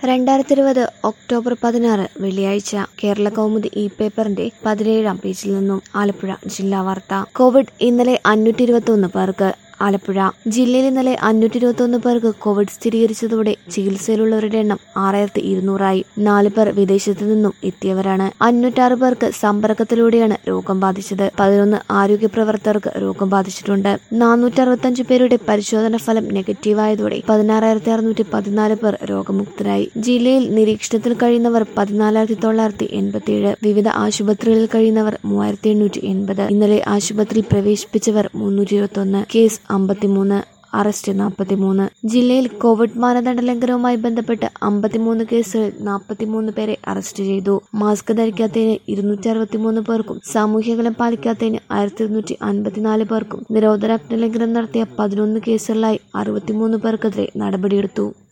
രണ്ടായിരത്തി ഇരുപത് ഒക്ടോബർ പതിനാറ് വെള്ളിയാഴ്ച കേരള കൗമുദി ഇ പേപ്പറിന്റെ പതിനേഴാം പേജിൽ നിന്നും ആലപ്പുഴ ജില്ലാ വാർത്ത കോവിഡ് ഇന്നലെ അഞ്ഞൂറ്റി ഇരുപത്തി പേർക്ക് ആലപ്പുഴ ജില്ലയിൽ ഇന്നലെ അഞ്ഞൂറ്റി ഇരുപത്തി പേർക്ക് കോവിഡ് സ്ഥിരീകരിച്ചതോടെ ചികിത്സയിലുള്ളവരുടെ എണ്ണം ആറായിരത്തി ഇരുന്നൂറായി നാല് പേർ വിദേശത്തു നിന്നും എത്തിയവരാണ് അഞ്ഞൂറ്റാറ് പേർക്ക് സമ്പർക്കത്തിലൂടെയാണ് രോഗം ബാധിച്ചത് പതിനൊന്ന് ആരോഗ്യ പ്രവർത്തകർക്ക് രോഗം ബാധിച്ചിട്ടുണ്ട് നാനൂറ്റി അറുപത്തഞ്ച് പേരുടെ പരിശോധന ഫലം നെഗറ്റീവായതോടെ പതിനാറായിരത്തി അറുന്നൂറ്റി പതിനാല് പേർ രോഗമുക്തരായി ജില്ലയിൽ നിരീക്ഷണത്തിൽ കഴിയുന്നവർ പതിനാലായിരത്തി തൊള്ളായിരത്തി എൺപത്തിയേഴ് വിവിധ ആശുപത്രികളിൽ കഴിയുന്നവർ മൂവായിരത്തി എണ്ണൂറ്റി എൺപത് ഇന്നലെ ആശുപത്രിയിൽ പ്രവേശിപ്പിച്ചവർ മുന്നൂറ്റി ഇരുപത്തി കേസ് അമ്പത്തിമൂന്ന് അറസ്റ്റ് നാൽപ്പത്തിമൂന്ന് ജില്ലയിൽ കോവിഡ് മാനദണ്ഡ ലംഘനവുമായി ബന്ധപ്പെട്ട് അമ്പത്തിമൂന്ന് കേസുകളിൽ നാൽപ്പത്തിമൂന്ന് പേരെ അറസ്റ്റ് ചെയ്തു മാസ്ക് ധരിക്കാത്തതിന് ഇരുന്നൂറ്റി അറുപത്തിമൂന്ന് പേർക്കും സാമൂഹ്യകലം പാലിക്കാത്തതിന് ആയിരത്തി ഇരുന്നൂറ്റി അൻപത്തിനാല് പേർക്കും നിരോധനാജ്ഞ ലംഘനം നടത്തിയ പതിനൊന്ന് കേസുകളിലായി അറുപത്തിമൂന്ന് പേർക്കെതിരെ നടപടിയെടുത്തു